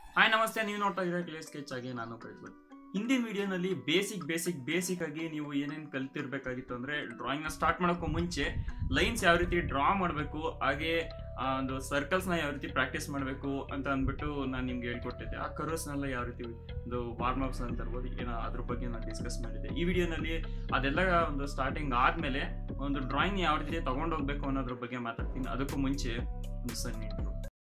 Hi ನಮಸ್ತೆ ನೀವು ನೋಡ್ತಾ ಇದ್ದೀರಾ ಕ್ಲಿಯರ್ ಸ್ಕೆಚ್ ಆಗಿ ನಾನು ಕಳಿಸ್ಬೋದು ಹಿಂದಿನ ವಿಡಿಯೋನಲ್ಲಿ ಬೇಸಿಕ್ ಬೇಸಿಕ್ ಬೇಸಿಕ್ ಆಗಿ ನೀವು ಏನೇನು ಕಲ್ತಿರ್ಬೇಕಾಗಿತ್ತು ಅಂದರೆ ಡ್ರಾಯಿಂಗ್ನ ಸ್ಟಾರ್ಟ್ ಮಾಡೋಕ್ಕೂ ಮುಂಚೆ ಲೈನ್ಸ್ ಯಾವ ರೀತಿ ಡ್ರಾ ಮಾಡಬೇಕು ಹಾಗೆ ಆ ಒಂದು ಸರ್ಕಲ್ಸ್ನ ಯಾವ ರೀತಿ ಪ್ರಾಕ್ಟೀಸ್ ಮಾಡಬೇಕು ಅಂತ ಅಂದ್ಬಿಟ್ಟು ನಾನು ನಿಮ್ಗೆ ಹೇಳ್ಕೊಟ್ಟಿದ್ದೆ ಆ ಕರ್ವ್ಸ್ನೆಲ್ಲ ಯಾವ ರೀತಿ ಒಂದು ವಾರ್ಮ್ ಅಪ್ಸ್ ಅಂತ ಇರ್ಬೋದು ಏನೋ ಅದ್ರ ಬಗ್ಗೆ ನಾನು ಡಿಸ್ಕಸ್ ಮಾಡಿದ್ದೆ ಈ ವಿಡಿಯೋನಲ್ಲಿ ಅದೆಲ್ಲ ಒಂದು ಸ್ಟಾರ್ಟಿಂಗ್ ಆದಮೇಲೆ ಒಂದು ಡ್ರಾಯಿಂಗ್ ಯಾವ ರೀತಿ ತೊಗೊಂಡೋಗ್ಬೇಕು ಅನ್ನೋದ್ರ ಬಗ್ಗೆ ಮಾತಾಡ್ತೀನಿ ಅದಕ್ಕೂ ಮುಂಚೆ ಒಂದು ಸಣ್ಣ intro.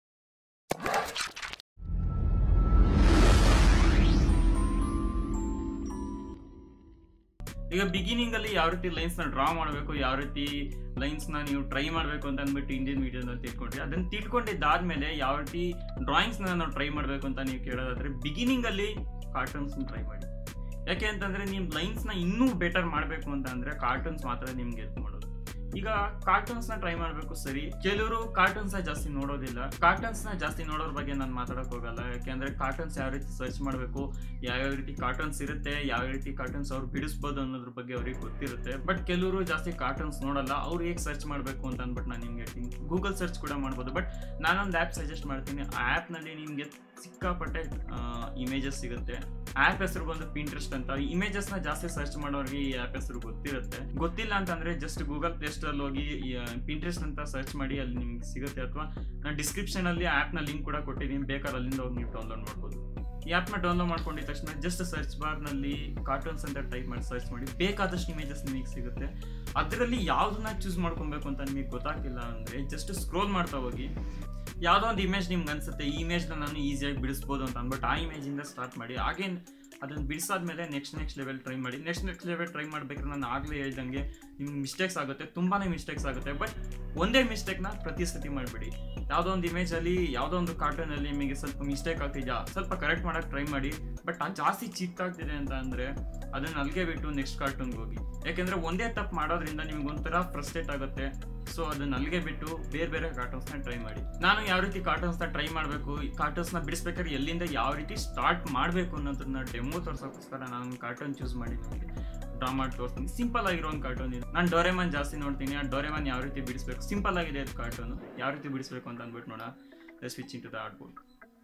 ಈಗ ಬಿಗಿನಿಂಗ್ ಅಲ್ಲಿ ಯಾವ ರೀತಿ ಲೈನ್ಸ್ ನ ಡ್ರಾ ಮಾಡಬೇಕು ಯಾವ ರೀತಿ ಲೈನ್ಸ್ ನ ನೀವು ಟ್ರೈ ಮಾಡಬೇಕು ಅಂತ ಅಂದ್ಬಿಟ್ಟು ಇಂಡಿಯನ್ ಮೀಡಿಯಾದಲ್ಲಿ ತಿಳ್ಕೊಂಡ್ರಿ ಅದನ್ನ ತಿಳ್ಕೊಂಡಿದ್ದಾದ್ಮೇಲೆ ಯಾವ ರೀತಿ ಡ್ರಾಯಿಂಗ್ಸ್ ನ ನಾವು ಟ್ರೈ ಮಾಡಬೇಕು ಅಂತ ನೀವು ಕೇಳೋದಾದ್ರೆ ಬಿಗಿನಿಂಗ್ ಅಲ್ಲಿ ಕಾರ್ಟೂನ್ಸ್ ಟ್ರೈ ಮಾಡಿ ಯಾಕೆ ಅಂತಂದ್ರೆ ನಿಮ್ ಲೈನ್ಸ್ ನ ಇನ್ನೂ ಬೆಟರ್ ಮಾಡಬೇಕು ಅಂತ ಅಂದ್ರೆ ಕಾರ್ಟೂನ್ಸ್ ಮಾತ್ರ ನಿಮ್ಗೆ ಹೆಲ್ಪ್ ಮಾಡೋದು ಈಗ ಕಾರ್ಟೂನ್ಸ್ ನ ಟ್ರೈ ಮಾಡಬೇಕು ಸರಿ ಕೆಲವರು ಕಾರ್ಟೂನ್ಸ್ ಜಾಸ್ತಿ ನೋಡೋದಿಲ್ಲ ಕಾರ್ಟೂನ್ಸ್ ನ ಜಾಸ್ತಿ ನೋಡೋರ್ ಬಗ್ಗೆ ನಾನು ಮಾತಾಡಕ್ ಹೋಗಲ್ಲ ಯಾಕೆಂದ್ರೆ ಕಾರ್ಟೂನ್ಸ್ ಯಾವ ರೀತಿ ಸರ್ಚ್ ಮಾಡಬೇಕು ಯಾವ್ಯಾವ ರೀತಿ ಕಾರ್ಟೂನ್ಸ್ ಇರುತ್ತೆ ಯಾವ ರೀತಿ ಕಾರ್ಟೂನ್ಸ್ ಅವ್ರು ಬಿಡಿಸ್ಬೋದು ಅನ್ನೋದ್ರ ಬಗ್ಗೆ ಅವ್ರಿಗೆ ಗೊತ್ತಿರುತ್ತೆ ಬಟ್ ಕೆಲವರು ಜಾಸ್ತಿ ಕಾರ್ಟೂನ್ಸ್ ನೋಡಲ್ಲ ಅವ್ರು ಹೇಗೆ ಸರ್ಚ್ ಮಾಡಬೇಕು ಅಂತ ಅಂದ್ಬಿಟ್ಟು ನಾನು ನಿಮ್ಗೆ ಹೇಳ್ತೀನಿ ಗೂಗಲ್ ಸರ್ಚ್ ಕೂಡ ಮಾಡ್ಬೋದು ಬಟ್ ನಾನೊಂದು ಆ್ಯಪ್ ಸಜೆಸ್ಟ್ ಮಾಡ್ತೀನಿ ಆ ಆ್ಯಪ್ನಲ್ಲಿ ನಿಮಗೆ ಸಿಕ್ಕಾಪಟ್ಟೆ ಇಮೇಜಸ್ ಸಿಗುತ್ತೆ ಆ್ಯಪ್ ಹೆಸರು ಬಂದು ಪಿಂಟ್ರೆಸ್ಟ್ ಅಂತ ಇಮೇಜಸ್ನ ಜಾಸ್ತಿ ಸರ್ಚ್ ಮಾಡೋರಿಗೆ ಈ ಆ್ಯಪ್ ಹೆಸರು ಗೊತ್ತಿರುತ್ತೆ ಗೊತ್ತಿಲ್ಲ ಅಂತಂದ್ರೆ ಜಸ್ಟ್ ಗೂಗಲ್ ಪ್ಲೇ ಸ್ಟೋರ್ ಹೋಗಿ ಪಿಂಟ್ರೆಸ್ಟ್ ಅಂತ ಸರ್ಚ್ ಮಾಡಿ ಅಲ್ಲಿ ನಿಮ್ಗೆ ಸಿಗುತ್ತೆ ಅಥವಾ ನಾನು ಡಿಸ್ಕ್ರಿಪ್ಷನ್ ಅಲ್ಲಿ ಆ್ಯಪ್ನ ಲಿಂಕ್ ಕೂಡ ಕೊಟ್ಟಿದ್ದೀನಿ ಬೇಕಾದ್ರೆ ಅಲ್ಲಿಂದ ಹೋಗಿ ನೀವು ಡೌನ್ಲೋಡ್ ಮಾಡ್ಬೋದು ಈ ಆ್ಯಪ್ನ ಡೌನ್ಲೋಡ್ ಮಾಡ್ಕೊಂಡಿದ ತಕ್ಷಣ ಜಸ್ಟ್ ಸರ್ಚ್ ಬಾರ್ನಲ್ಲಿ ಕಾರ್ಟೂನ್ಸ್ ಅಂತ ಟೈಪ್ ಮಾಡಿ ಸರ್ಚ್ ಮಾಡಿ ಬೇಕಾದಷ್ಟು ಇಮೇಜಸ್ ನಿಮಗೆ ಸಿಗುತ್ತೆ ಅದರಲ್ಲಿ ಯಾವ್ದನ್ನ ಚೂಸ್ ಮಾಡ್ಕೊಬೇಕು ಅಂತ ನಿಮಗೆ ಗೊತ್ತಾಗ್ತಿಲ್ಲ ಅಂದರೆ ಜಸ್ಟ್ ಸ್ಕ್ರೋಲ್ ಮಾಡ್ತಾ ಹೋಗಿ ಯಾವುದೋ ಒಂದು ಇಮೇಜ್ ನಿಮ್ಗೆ ಅನ್ಸುತ್ತೆ ಈ ಇಮೇಜ್ನ ನಾನು ಈಸಿಯಾಗಿ ಬಿಡಿಸ್ಬೋದು ಅಂತ ಅಂದ್ಬಿಟ್ಟು ಆ ಇಮೇಜಿಂದ ಸ್ಟಾರ್ಟ್ ಮಾಡಿ ಹಾಗೆ ಅದನ್ನು ಬಿಡಿಸಾದ್ಮೇಲೆ ನೆಕ್ಸ್ಟ್ ನೆಕ್ಸ್ಟ್ ಲೆವೆಲ್ ಟ್ರೈ ಮಾಡಿ ನೆಕ್ಸ್ಟ್ ನೆಕ್ಸ್ಟ್ ಲೆವೆಲ್ ಟ್ರೈ ಮಾಡ್ಬೇಕಾದ್ರೆ ನಾನು ಆಗಲೇ ಹೇಳ್ದಂಗೆ ನಿಮ್ಗೆ ಮಿಸ್ಟೇಕ್ಸ್ ಆಗುತ್ತೆ ತುಂಬಾ ಮಿಸ್ಟೇಕ್ಸ್ ಆಗುತ್ತೆ ಬಟ್ ಒಂದೇ ಮಿಸ್ಟೇಕ್ನ ಪ್ರತಿ ಸತಿ ಮಾಡಿಬಿಡಿ ಯಾವುದೋ ಒಂದು ಇಮೇಜಲ್ಲಿ ಯಾವುದೋ ಒಂದು ಕಾರ್ಟೂನಲ್ಲಿ ನಿಮಗೆ ಸ್ವಲ್ಪ ಮಿಸ್ಟೇಕ್ ಆಗ್ತಿದೆಯಾ ಸ್ವಲ್ಪ ಕರೆಕ್ಟ್ ಮಾಡೋಕ್ಕೆ ಟ್ರೈ ಮಾಡಿ ಬಟ್ ಅದು ಜಾಸ್ತಿ ಚಿಕ್ಕಾಗ್ತಿದೆ ಅಂತ ಅಂದರೆ ಅದನ್ನು ಅಲ್ಲಿಗೆ ಬಿಟ್ಟು ನೆಕ್ಸ್ಟ್ ಕಾರ್ಟೂನ್ಗೆ ಹೋಗಿ ಯಾಕೆಂದರೆ ಒಂದೇ ತಪ್ಪು ಮಾಡೋದ್ರಿಂದ ನಿಮ್ಗೆ ಒಂಥರ ಫ್ರಸ್ಟ್ರೇಟ್ ಆಗುತ್ತೆ ಸೊ ಅದನ್ನ ಅಲ್ಲಿಗೆ ಬಿಟ್ಟು ಬೇರೆ ಬೇರೆ ಕಾರ್ಟೂನ್ಸ್ನ ಟ್ರೈ ಮಾಡಿ ನಾನು ಯಾವ ರೀತಿ ಕಾರ್ಟೂನ್ಸ್ನ ಟ್ರೈ ಮಾಡಬೇಕು ಈ ಕಾರ್ಟೂನ್ಸ್ನ ಬಿಡಿಸ್ಬೇಕಾದ್ರೆ ಎಲ್ಲಿಂದ ಯಾವ ರೀತಿ ಸ್ಟಾರ್ಟ್ ಮಾಡಬೇಕು ಅನ್ನೋದನ್ನ ಡೆಮೋ ತೋರ್ಸೋಕ್ಕೋಸ್ಕರ ನಾನು ಕಾರ್ಟೂನ್ ಚೂಸ್ ಮಾಡಿ ನಿಮಗೆ ಡ್ರಾ ಮಾಡಿ ತೋರಿಸ್ತೀನಿ ಸಿಂಪಲ್ ಆಗಿರೋ ಒಂದು ಕಾರ್ಟೂನ್ ಇದು ನಾನು ಡೋರೆಮನ್ ಜಾಸ್ತಿ ನೋಡ್ತೀನಿ ಆ ಡೋರೆಮನ್ ಯಾವ ರೀತಿ ಬಿಡಿಸ್ಬೇಕು ಸಿಂಪಲ್ ಆಗಿದೆ ಅದು ಕಾರ್ಟೂನು ಯಾವ ರೀತಿ ಬಿಡಿಸ್ಬೇಕು ಅಂತ ಅಂದ್ಬಿಟ್ಟು ನೋಡ ಸ್ವಿಚ್ ಇಂಟು ದ ಆಡ್ಬೋರ್ಡ್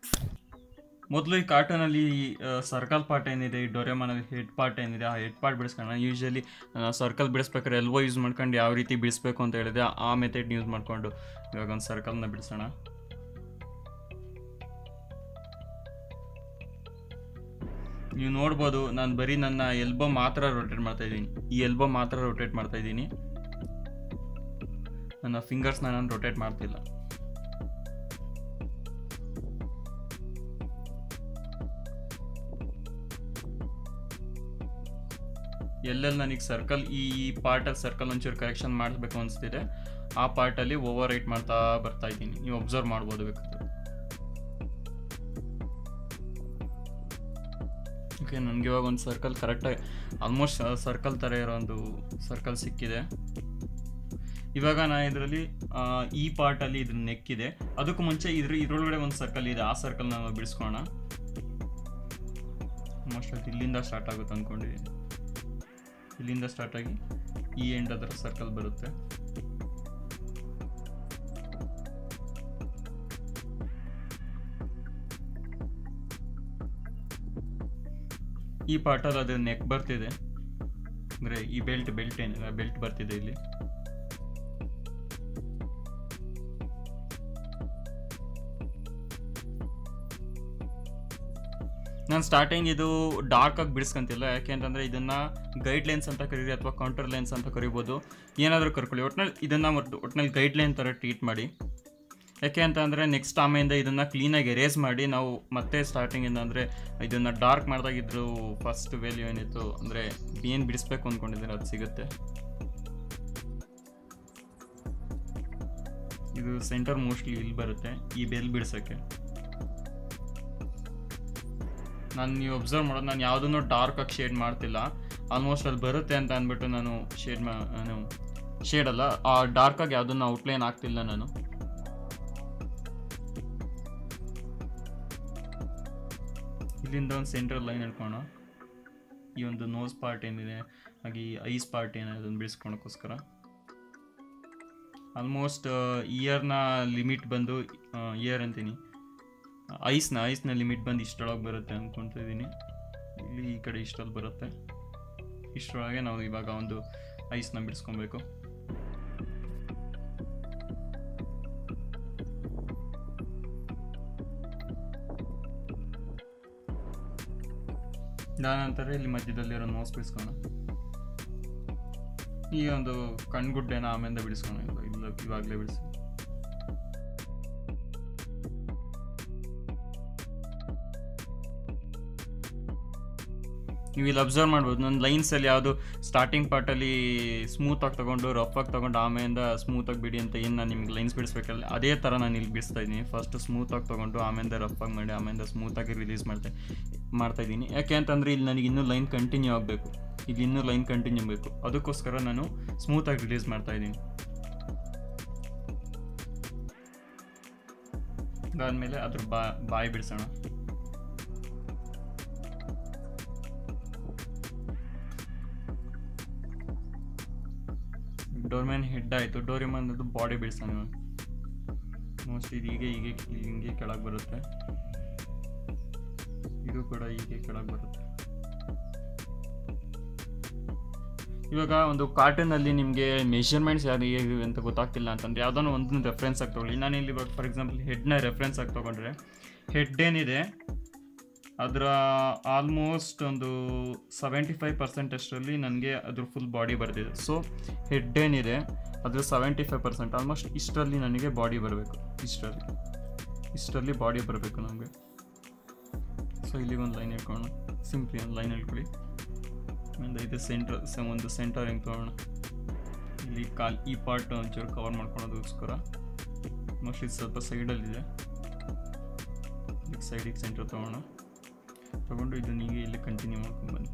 ಮೊದಲು ಈ ಕಾರ್ಟೂನಲ್ಲಿ ಸರ್ಕಲ್ ಪಾರ್ಟ್ ಏನಿದೆ ಈ ಡೊರೆಮನಲ್ಲಿ ಹೆಡ್ ಪಾರ್ಟ್ ಏನಿದೆ ಆ ಹೆಡ್ ಪಾರ್ಟ್ ಬಿಡಿಸ್ಕೊಂಡು ಯೂಶಲಿ ಸರ್ಕಲ್ ಬಿಡಿಸ್ಬೇಕಾದ್ರೆ ಎಲ್ವೋ ಯೂಸ್ ಮಾಡ್ಕೊಂಡು ಯಾವ ರೀತಿ ಬಿಡಿಸ್ಬೇಕು ಅಂತ ಹೇಳಿದೆ ಆ ಮೆಥಡ್ ಯೂಸ್ ಮಾಡಿಕೊಂಡು ಇವಾಗ ಒಂದು ಸರ್ಕಲ್ನ ಬಿಡಿಸೋಣ ನೀವು ನೋಡ್ಬೋದು ನಾನು ಬರೀ ನನ್ನ ಎಲ್ಬೋ ಮಾತ್ರ ರೊಟೇಟ್ ಮಾಡ್ತಾ ಇದ್ದೀನಿ ಈ ಎಲ್ಬೋ ಮಾತ್ರ ರೊಟೇಟ್ ಮಾಡ್ತಾ ಇದ್ದೀನಿ ನನ್ನ ಫಿಂಗರ್ಸ್ನ ನಾನು ರೊಟೇಟ್ ಮಾಡ್ತಿಲ್ಲ ಎಲ್ಲೆಲ್ಲಿ ನನಗೆ ಸರ್ಕಲ್ ಈ ಪಾರ್ಟಲ್ಲಿ ಸರ್ಕಲ್ ಒಂಚೂರು ಕರೆಕ್ಷನ್ ಮಾಡಿಸ್ಬೇಕು ಅನಿಸ್ತಿದೆ ಆ ಪಾರ್ಟಲ್ಲಿ ಓವರ್ ರೈಟ್ ಮಾಡ್ತಾ ಬರ್ತಾ ಇದ್ದೀನಿ ನೀವು ಅಬ್ಸರ್ವ್ ಮಾಡ್ಬೋದು ಬೇಕಾದ್ರೆ ಓಕೆ ನನಗೆ ಇವಾಗ ಒಂದು ಸರ್ಕಲ್ ಕರೆಕ್ಟಾಗಿ ಆಲ್ಮೋಸ್ಟ್ ಸರ್ಕಲ್ ಥರ ಇರೋ ಒಂದು ಸರ್ಕಲ್ ಸಿಕ್ಕಿದೆ ಇವಾಗ ನಾನು ಇದರಲ್ಲಿ ಈ ಪಾರ್ಟಲ್ಲಿ ಇದ್ರ ನೆಕ್ ಇದೆ ಅದಕ್ಕೂ ಮುಂಚೆ ಇದ್ರ ಇದರೊಳಗಡೆ ಒಂದು ಸರ್ಕಲ್ ಇದೆ ಆ ಸರ್ಕಲ್ ನಾವು ಬಿಡಿಸ್ಕೋಣ ಆಲ್ಮೋಸ್ಟ್ ಅದು ಇಲ್ಲಿಂದ ಸ್ಟಾರ್ಟ್ ಆಗುತ್ತೆ ಅಂದ್ಕೊಂಡಿದ್ದೀನಿ ಇಲ್ಲಿಂದ ಸ್ಟಾರ್ಟ್ ಆಗಿ ಈ ಎಂಡ್ ಅದರ ಸರ್ಕಲ್ ಬರುತ್ತೆ ಈ ಪಾರ್ಟಲ್ಲಿ ಅದು ನೆಕ್ ಬರ್ತಿದೆ ಅಂದರೆ ಈ ಬೆಲ್ಟ್ ಬೆಲ್ಟ್ ಏನಿದೆ ಬೆಲ್ಟ್ ಬರ್ತಿದೆ ಇಲ್ಲಿ ನಾನು ಸ್ಟಾರ್ಟಿಂಗ್ ಇದು ಡಾರ್ಕ್ ಆಗಿ ಬಿಡಿಸ್ಕೊಂತಿಲ್ಲ ಯಾಕೆ ಅಂತಂದರೆ ಇದನ್ನು ಗೈಡ್ ಲೈನ್ಸ್ ಅಂತ ಕರೀರಿ ಅಥವಾ ಕೌಂಟರ್ ಲೈನ್ಸ್ ಅಂತ ಕರಿಬೋದು ಏನಾದರೂ ಕರ್ಕೊಳ್ಳಿ ಒಟ್ನಲ್ಲಿ ಇದನ್ನು ಒಟ್ನಲ್ಲಿ ಗೈಡ್ ಲೈನ್ ಥರ ಟ್ರೀಟ್ ಮಾಡಿ ಯಾಕೆ ಅಂತ ಅಂದರೆ ನೆಕ್ಸ್ಟ್ ಆಮೆಯಿಂದ ಇದನ್ನು ಕ್ಲೀನಾಗಿ ಎರೇಸ್ ಮಾಡಿ ನಾವು ಮತ್ತೆ ಸ್ಟಾರ್ಟಿಂಗಿಂದ ಅಂದರೆ ಇದನ್ನು ಡಾರ್ಕ್ ಮಾಡಿದಾಗಿದ್ರು ಫಸ್ಟ್ ವ್ಯಾಲ್ಯೂ ಏನಿತ್ತು ಅಂದರೆ ಏನು ಬಿಡಿಸ್ಬೇಕು ಅಂದ್ಕೊಂಡಿದ್ರೆ ಅದು ಸಿಗುತ್ತೆ ಇದು ಸೆಂಟರ್ ಮೋಸ್ಟ್ಲಿ ಇಲ್ಲಿ ಬರುತ್ತೆ ಈ ಬೆಲ್ ಬಿಡಿಸೋಕ್ಕೆ ನಾನು ನೀವು ಅಬ್ಸರ್ವ್ ಮಾಡೋದು ನಾನು ಯಾವುದನ್ನು ಡಾರ್ಕ್ ಆಗಿ ಶೇಡ್ ಮಾಡ್ತಿಲ್ಲ ಆಲ್ಮೋಸ್ಟ್ ಅಲ್ಲಿ ಬರುತ್ತೆ ಅಂತ ಅಂದ್ಬಿಟ್ಟು ನಾನು ಶೇಡ್ ಮಾ ನಾನು ಶೇಡ್ ಅಲ್ಲ ಆ ಡಾರ್ಕ್ ಆಗಿ ಯಾವುದನ್ನು ಔಟ್ಲೈನ್ ಆಗ್ತಿಲ್ಲ ನಾನು ಇಲ್ಲಿಂದ ಒಂದು ಸೆಂಟ್ರಲ್ ಲೈನ್ ಹೇಳ್ಕೋಣ ಈ ಒಂದು ನೋಸ್ ಪಾರ್ಟ್ ಏನಿದೆ ಹಾಗೆ ಈ ಐಸ್ ಪಾರ್ಟ್ ಏನಿದೆ ಅದನ್ನು ಬಿಡಿಸ್ಕೊಳಕ್ಕೋಸ್ಕರ ಆಲ್ಮೋಸ್ಟ್ ಇಯರ್ನ ಲಿಮಿಟ್ ಬಂದು ಇಯರ್ ಅಂತೀನಿ ಐಸ್ನ ಐಸ್ನ ಲಿಮಿಟ್ ಬಂದು ಇಷ್ಟರೊಳಗೆ ಬರುತ್ತೆ ಅಂದ್ಕೊತಾ ಇದ್ದೀನಿ ಇಲ್ಲಿ ಈ ಕಡೆ ಇಷ್ಟರಲ್ಲಿ ಬರುತ್ತೆ ಇಷ್ಟರೊಳಗೆ ನಾವು ಇವಾಗ ಒಂದು ಐಸ್ನ ಬಿಡಿಸ್ಕೊಬೇಕು ನಂತರ ಇಲ್ಲಿ ಮಧ್ಯದಲ್ಲಿರೋ ನೋಸ್ ಬಿಡಿಸ್ಕೋಣ ಈ ಒಂದು ಕಣ್ಗುಡ್ಡೆನ ಆಮೇಲೆ ಬಿಡಿಸ್ಕೋಣ ಇವಾಗ ಇಲ್ಲ ಇವಾಗಲೇ ಬಿಡಿಸಿ ನೀವು ಇಲ್ಲಿ ಅಬ್ಸರ್ವ್ ಮಾಡ್ಬೋದು ನನ್ನ ಲೈನ್ಸಲ್ಲಿ ಯಾವುದು ಸ್ಟಾರ್ಟಿಂಗ್ ಪಾರ್ಟಲ್ಲಿ ಸ್ಮೂತಾಗಿ ತೊಗೊಂಡು ರಫಾಗಿ ತೊಗೊಂಡು ಆಮೇಲಿಂದ ಸ್ಮೂತಾಗಿ ಬಿಡಿ ಅಂತ ಏನು ನಾನು ನಿಮ್ಗೆ ಲೈನ್ಸ್ ಬಿಡಿಸ್ಬೇಕಲ್ಲ ಅದೇ ಥರ ನಾನು ಇಲ್ಲಿ ಬಿಡಿಸ್ತಾ ಇದ್ದೀನಿ ಫಸ್ಟ್ ಸ್ಮೂತಾಗಿ ತೊಗೊಂಡು ಆಮೇಲೆ ರಫಾಗಿ ಮಾಡಿ ಆಮೇಲೆ ಸ್ಮೂತಾಗಿ ರಿಲೀಸ್ ಮಾಡ್ತಾ ಮಾಡ್ತಾ ಇದ್ದೀನಿ ಯಾಕೆ ಅಂತಂದರೆ ಇಲ್ಲಿ ನನಗೆ ಇನ್ನೂ ಲೈನ್ ಕಂಟಿನ್ಯೂ ಆಗಬೇಕು ಇಲ್ಲಿ ಇನ್ನೂ ಲೈನ್ ಕಂಟಿನ್ಯೂ ಬೇಕು ಅದಕ್ಕೋಸ್ಕರ ನಾನು ಸ್ಮೂತಾಗಿ ರಿಲೀಸ್ ಮಾಡ್ತಾ ಇದ್ದೀನಿ ಅದಾದಮೇಲೆ ಅದ್ರ ಬಾ ಬಾಯಿ ಬಿಡಿಸೋಣ ಡೋರ್ಮ್ಯಾನ್ ಹೆಡ್ ಆಯಿತು ಡೋರಿಮನ್ನದು ಬಾಡಿ ಬಿಡಿಸೋಣ ಮೋಸ್ಟ್ಲಿ ಇದು ಹೀಗೆ ಹೀಗೆ ಹಿಂಗೆ ಕೆಳಗೆ ಬರುತ್ತೆ ಇದು ಕೂಡ ಹೀಗೆ ಕೆಳಗೆ ಬರುತ್ತೆ ಇವಾಗ ಒಂದು ಕಾರ್ಟೂನಲ್ಲಿ ನಿಮಗೆ ಮೆಷರ್ಮೆಂಟ್ಸ್ ಯಾರು ಹೇಗಿವೆ ಅಂತ ಗೊತ್ತಾಗ್ತಿಲ್ಲ ಅಂತಂದ್ರೆ ಯಾವುದೋ ಒಂದು ರೆಫರೆನ್ಸ್ ಆಗಿ ತೊಗೊಳ್ಳಿ ನಾನು ಇಲ್ಲಿ ಇವಾಗ ಫಾರ್ ಎಕ್ಸಾಂಪಲ್ ಹೆಡ್ನ ರೆಫರೆನ್ಸ್ ಆಗಿ ತೊಗೊಂಡ್ರೆ ಹೆಡ್ ಏನಿದೆ ಅದರ ಆಲ್ಮೋಸ್ಟ್ ಒಂದು ಸೆವೆಂಟಿ ಫೈವ್ ಪರ್ಸೆಂಟ್ ಅಷ್ಟರಲ್ಲಿ ನನಗೆ ಅದ್ರ ಫುಲ್ ಬಾಡಿ ಬರ್ತಿದೆ ಸೊ ಹೆಡ್ ಏನಿದೆ ಅದ್ರ ಸೆವೆಂಟಿ ಫೈವ್ ಪರ್ಸೆಂಟ್ ಆಲ್ಮೋಸ್ಟ್ ಇಷ್ಟರಲ್ಲಿ ನನಗೆ ಬಾಡಿ ಬರಬೇಕು ಇಷ್ಟರಲ್ಲಿ ಇಷ್ಟರಲ್ಲಿ ಬಾಡಿ ಬರಬೇಕು ನಮಗೆ ಸೊ ಇಲ್ಲಿಗೆ ಒಂದು ಲೈನ್ ಇಟ್ಕೊಳ್ಳೋಣ ಸಿಂಪ್ಲಿ ಒಂದು ಲೈನ್ ಇಟ್ಕೊಳ್ಳಿ ಆಮೇಲೆ ಇದು ಸೆಂಟರ್ ಒಂದು ಸೆಂಟರ್ ಹೆಂಗೆ ತೊಗೊಳ್ಳೋಣ ಇಲ್ಲಿ ಕಾಲ್ ಈ ಪಾರ್ಟ್ ಒಂಚೂರು ಕವರ್ ಮಾಡ್ಕೊಳೋದಕ್ಕೋಸ್ಕರ ಮೋಸ್ಟ್ಲಿ ಸ್ವಲ್ಪ ಸೈಡಲ್ಲಿದೆ ಸೈಡಿಗೆ ಸೆಂಟರ್ ತೊಗೊಳ್ಳೋಣ ತಗೊಂಡು ಇದನ್ನ ಹೀಗೆ ಇಲ್ಲಿ ಕಂಟಿನ್ಯೂ ಮಾಡ್ಕೊಂಡು ಬನ್ನಿ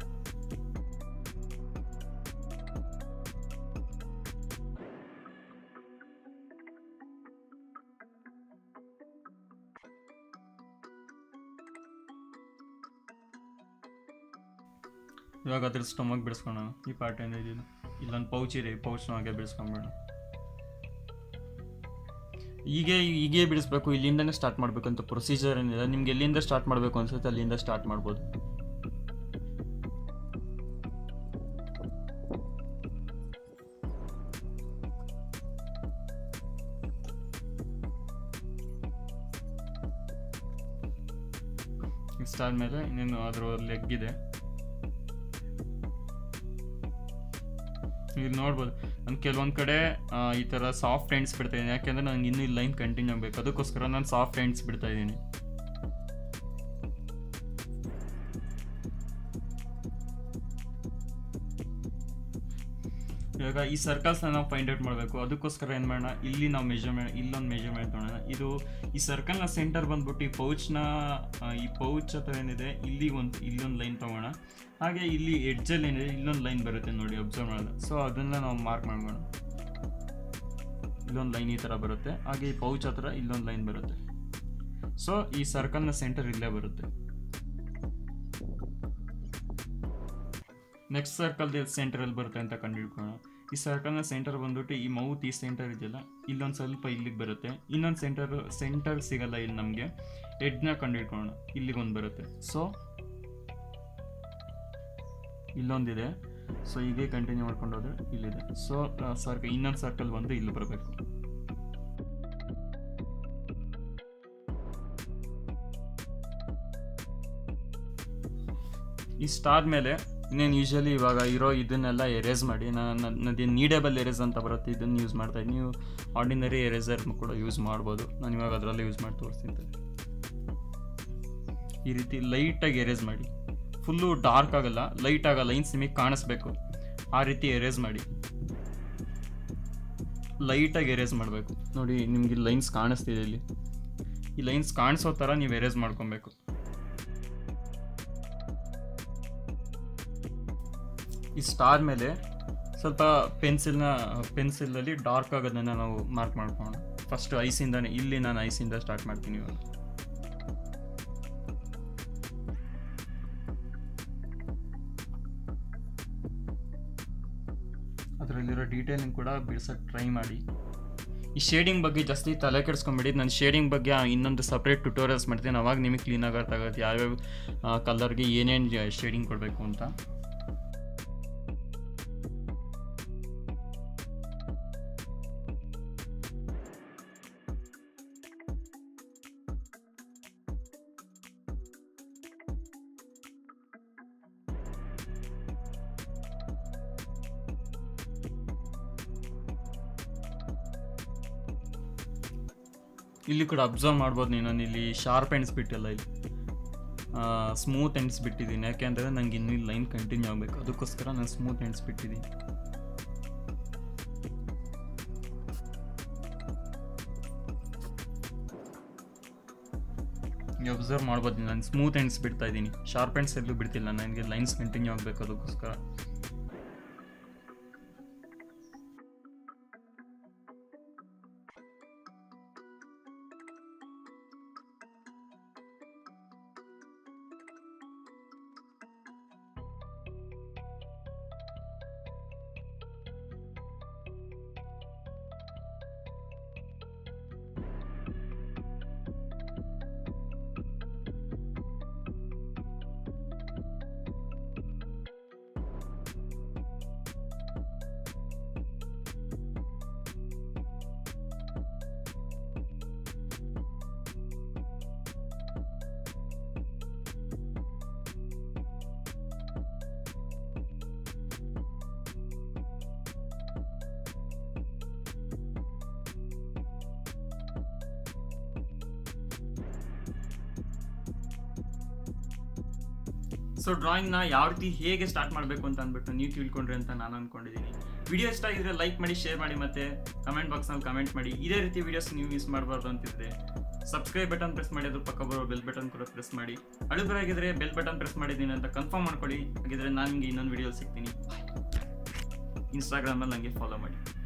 ಇವಾಗ ಅದ್ರ ಸ್ಟಮಕ್ ಬಿಡಿಸ್ಕೋಣ ಈ ಪಾರ್ಟ್ ಏನಿದೆ ಇದು ಇಲ್ಲೊಂದು ಪೌಚ್ ಇದೆ ಈ ಪೌಚ್ನ ಹಾಗೆ ಬಿಡಿಸ್ಕೊಂಬೇಡ ಹೀಗೆ ಹೀಗೆ ಬಿಡಿಸ್ಬೇಕು ಇಲ್ಲಿಂದನೇ ಸ್ಟಾರ್ಟ್ ಮಾಡಬೇಕು ಅಂತ ಪ್ರೊಸೀಜರ್ ಏನಿದೆ ನಿಮ್ಗೆ ಎಲ್ಲಿಂದ ಸ್ಟಾರ್ಟ್ ಮಾಡಬೇಕು ಅನ್ಸುತ್ತೆ ಅಲ್ಲಿಂದ ಸ್ಟಾರ್ಟ್ ಮಾಡ್ಬೋದು ಇಷ್ಟಾದ್ಮೇಲೆ ಇನ್ನೇನು ಅದ್ರ ಲೆಗ್ ಇದೆ ಇಲ್ಲಿ ನೋಡ್ಬೋದು ನಾನು ಕೆಲವೊಂದು ಕಡೆ ಆ, ಈ ಥರ ಸಾಫ್ಟ್ ಎಂಡ್ಸ್ ಬಿಡ್ತಾ ಇದ್ದೀನಿ ಯಾಕೆಂದ್ರೆ ನನಗೆ ಇನ್ನೂ ಈ ಲೈನ್ ಕಂಟಿನ್ಯೂ ಆಗಬೇಕು ಅದಕ್ಕೋಸ್ಕರ ನಾನು ಸಾಫ್ಟ್ ಎಂಡ್ಸ್ ಬಿಡ್ತಾ ಇದ್ದೀನಿ ಇವಾಗ ಈ ಸರ್ಕಲ್ಸ್ನ ನಾವು ಫೈಂಡ್ ಔಟ್ ಮಾಡಬೇಕು ಅದಕ್ಕೋಸ್ಕರ ಏನು ಮಾಡೋಣ ಇಲ್ಲಿ ನಾವು ಮೆಜರ್ಮೆಂಟ್ ಇಲ್ಲೊಂದು ಮೆಜರ್ಮೆಂಟ್ ತೊಗೊಳೋಣ ಇದು ಈ ಸರ್ಕಲ್ನ ಸೆಂಟರ್ ಬಂದ್ಬಿಟ್ಟು ಈ ಪೌಚ್ನ ಈ ಪೌಚ್ ಹತ್ರ ಏನಿದೆ ಇಲ್ಲಿ ಒಂದು ಇಲ್ಲೊಂದು ಲೈನ್ ತೊಗೋಣ ಹಾಗೆ ಇಲ್ಲಿ ಎಡ್ಜಲ್ಲಿ ಏನಿದೆ ಇಲ್ಲೊಂದು ಲೈನ್ ಬರುತ್ತೆ ನೋಡಿ ಅಬ್ಸರ್ವ್ ಮಾಡೋದು ಸೊ ಅದನ್ನ ನಾವು ಮಾರ್ಕ್ ಮಾಡ್ಬೋಣ ಇಲ್ಲೊಂದು ಲೈನ್ ಈ ಥರ ಬರುತ್ತೆ ಹಾಗೆ ಈ ಪೌಚ್ ಹತ್ರ ಇಲ್ಲೊಂದು ಲೈನ್ ಬರುತ್ತೆ ಸೊ ಈ ಸರ್ಕಲ್ನ ಸೆಂಟರ್ ಇಲ್ಲೇ ಬರುತ್ತೆ ನೆಕ್ಸ್ಟ್ ಸರ್ಕಲ್ ಸೆಂಟರಲ್ಲಿ ಬರುತ್ತೆ ಅಂತ ಕಂಡುಹಿಡ್ಕೊಳ್ಳೋಣ ಈ ಸರ್ಕಲ್ನ ಸೆಂಟರ್ ಬಂದ್ಬಿಟ್ಟು ಈ ಮೌತ್ ಈ ಸೆಂಟರ್ ಇದೆಯಲ್ಲ ಇಲ್ಲೊಂದು ಸ್ವಲ್ಪ ಇಲ್ಲಿಗೆ ಬರುತ್ತೆ ಇನ್ನೊಂದು ಸೆಂಟರ್ ಸೆಂಟರ್ ಸಿಗಲ್ಲ ಇಲ್ಲಿ ನಮಗೆ ಎಡ್ನ ಕಂಡುಹಿಡ್ಕೊಳ್ಳೋಣ ಇಲ್ಲಿಗೆ ಒಂದು ಬರುತ್ತೆ ಸೊ ಇಲ್ಲೊಂದಿದೆ ಸೊ ಹೀಗೆ ಕಂಟಿನ್ಯೂ ಮಾಡ್ಕೊಂಡು ಹೋದ್ರೆ ಇಲ್ಲಿದೆ ಸೊ ಸರ್ಕಲ್ ಇನ್ನೊಂದು ಸರ್ಕಲ್ ಬಂದು ಇಲ್ಲಿ ಬರಬೇಕು ಇಷ್ಟಾದ್ಮೇಲೆ ಇನ್ನೇನು ಯೂಶಲಿ ಇವಾಗ ಇರೋ ಇದನ್ನೆಲ್ಲ ಎರೇಸ್ ಮಾಡಿ ನಾನು ನದೇನು ನೀಡೇಬಲ್ ಎರೇಸ್ ಅಂತ ಬರುತ್ತೆ ಇದನ್ನು ಯೂಸ್ ಮಾಡ್ತಾ ಇದ್ದೀನಿ ನೀವು ಆರ್ಡಿನರಿ ಎರೇಸರ್ ಕೂಡ ಯೂಸ್ ಮಾಡ್ಬೋದು ನಾನು ಇವಾಗ ಅದರಲ್ಲೇ ಯೂಸ್ ಮಾಡಿ ತೋರಿಸ್ತೀನಿ ಈ ರೀತಿ ಲೈಟಾಗಿ ಎರೇಸ್ ಮಾಡಿ ಫುಲ್ಲು ಡಾರ್ಕ್ ಆಗಲ್ಲ ಲೈಟ್ ಆಗ ಲೈನ್ಸ್ ನಿಮಗೆ ಕಾಣಿಸ್ಬೇಕು ಆ ರೀತಿ ಎರೇಸ್ ಮಾಡಿ ಲೈಟಾಗಿ ಎರೇಸ್ ಮಾಡಬೇಕು ನೋಡಿ ನಿಮ್ಗೆ ಲೈನ್ಸ್ ಕಾಣಿಸ್ತಿದೆ ಇಲ್ಲಿ ಈ ಲೈನ್ಸ್ ಕಾಣಿಸೋ ಥರ ನೀವು ಎರೇಸ್ ಮಾಡ್ಕೊಬೇಕು ಇಷ್ಟಾದ್ಮೇಲೆ ಸ್ವಲ್ಪ ಪೆನ್ಸಿಲ್ನ ಪೆನ್ಸಿಲಲ್ಲಿ ಡಾರ್ಕ್ ಆಗೋದನ್ನು ನಾವು ಮಾರ್ಕ್ ಮಾಡ್ಕೊಳ್ಳೋಣ ಫಸ್ಟ್ ಐಸಿಂದಾನೆ ಇಲ್ಲಿ ನಾನು ಐಸಿಂದ ಸ್ಟಾರ್ಟ್ ಮಾಡ್ತೀನಿ ಇವಾಗ ಅದರಲ್ಲಿರೋ ಡೀಟೇಲಿಂಗ್ ಕೂಡ ಬಿಡ್ಸೋಕ್ಕೆ ಟ್ರೈ ಮಾಡಿ ಈ ಶೇಡಿಂಗ್ ಬಗ್ಗೆ ಜಾಸ್ತಿ ತಲೆ ಕೆಡಿಸ್ಕೊಂಬಿಡಿ ನಾನು ಶೇಡಿಂಗ್ ಬಗ್ಗೆ ಇನ್ನೊಂದು ಸಪ್ರೇಟ್ ಟ್ಯುಟೋರಿಯಲ್ಸ್ ಮಾಡ್ತೀನಿ ಅವಾಗ ನಿಮಗೆ ಕ್ಲೀನಾಗಿ ಅರ್ಥ ಆಗುತ್ತೆ ಯಾವ್ಯಾವ ಕಲರ್ಗೆ ಏನೇನು ಶೇಡಿಂಗ್ ಕೊಡಬೇಕು ಅಂತ ಇಲ್ಲಿ ಕೂಡ ಅಬ್ಸರ್ವ್ ಮಾಡ್ಬೋದು ನೀನು ನಾನು ಇಲ್ಲಿ ಶಾರ್ಪ್ ಎಂಡ್ಸ್ ಬಿಟ್ಟಿಲ್ಲ ಇಲ್ಲಿ ಸ್ಮೂತ್ ಎಂಡ್ಸ್ ಬಿಟ್ಟಿದ್ದೀನಿ ಯಾಕೆಂದರೆ ನಂಗೆ ಇನ್ನೂ ಲೈನ್ ಕಂಟಿನ್ಯೂ ಆಗಬೇಕು ಅದಕ್ಕೋಸ್ಕರ ನಾನು ಸ್ಮೂತ್ ಎಂಡ್ಸ್ ಬಿಟ್ಟಿದ್ದೀನಿ ನೀವು ಅಬ್ಸರ್ವ್ ಮಾಡ್ಬೋದು ನಾನು ಸ್ಮೂತ್ ಎಂಡ್ಸ್ ಬಿಡ್ತಾ ಇದ್ದೀನಿ ಶಾರ್ಪ್ ಎಂಡ್ಸ್ ಎಲ್ಲೂ ಬಿಡ್ತಿಲ್ಲ ನನಗೆ ಲೈನ್ಸ್ ಕಂಟಿನ್ಯೂ ಆಗಬೇಕು ಅದಕ್ಕೋಸ್ಕರ ಸೊ ಡ್ರಾಯಿಂಗ್ನ ಯಾವ ರೀತಿ ಹೇಗೆ ಸ್ಟಾರ್ಟ್ ಮಾಡಬೇಕು ಅಂತ ಅಂದ್ಬಿಟ್ಟು ನೀವು ತಿಳ್ಕೊಂಡ್ರಿ ಅಂತ ನಾನು ಅನ್ಕೊಂಡಿದ್ದೀನಿ ವಿಡಿಯೋ ಇಷ್ಟ ಆಗಿದ್ರೆ ಲೈಕ್ ಮಾಡಿ ಶೇರ್ ಮಾಡಿ ಮತ್ತೆ ಕಮೆಂಟ್ ಬಾಕ್ಸ್ನಲ್ಲಿ ಕಮೆಂಟ್ ಮಾಡಿ ಇದೇ ರೀತಿ ವಿಡಿಯೋಸ್ ನೀವು ಮಿಸ್ ಮಾಡಬಾರ್ದು ಅಂತಿದ್ರೆ ಸಬ್ಸ್ಕ್ರೈಬ್ ಬಟನ್ ಪ್ರೆಸ್ ಮಾಡಿ ಅದ್ರ ಪಕ್ಕ ಬರೋ ಬೆಲ್ ಬಟನ್ ಕೂಡ ಪ್ರೆಸ್ ಮಾಡಿ ಅಳುಬರಾಗಿದ್ರೆ ಬೆಲ್ ಬಟನ್ ಪ್ರೆಸ್ ಮಾಡಿದ್ದೀನಿ ಅಂತ ಕನ್ಫರ್ಮ್ ಮಾಡ್ಕೊಳ್ಳಿ ಹಾಗಿದ್ರೆ ನಾನು ನಿಮಗೆ ಇನ್ನೊಂದು ವಿಡಿಯೋ ಸಿಗ್ತೀನಿ ಇನ್ಸ್ಟಾಗ್ರಾಮಲ್ಲಿ ನನಗೆ ಫಾಲೋ ಮಾಡಿ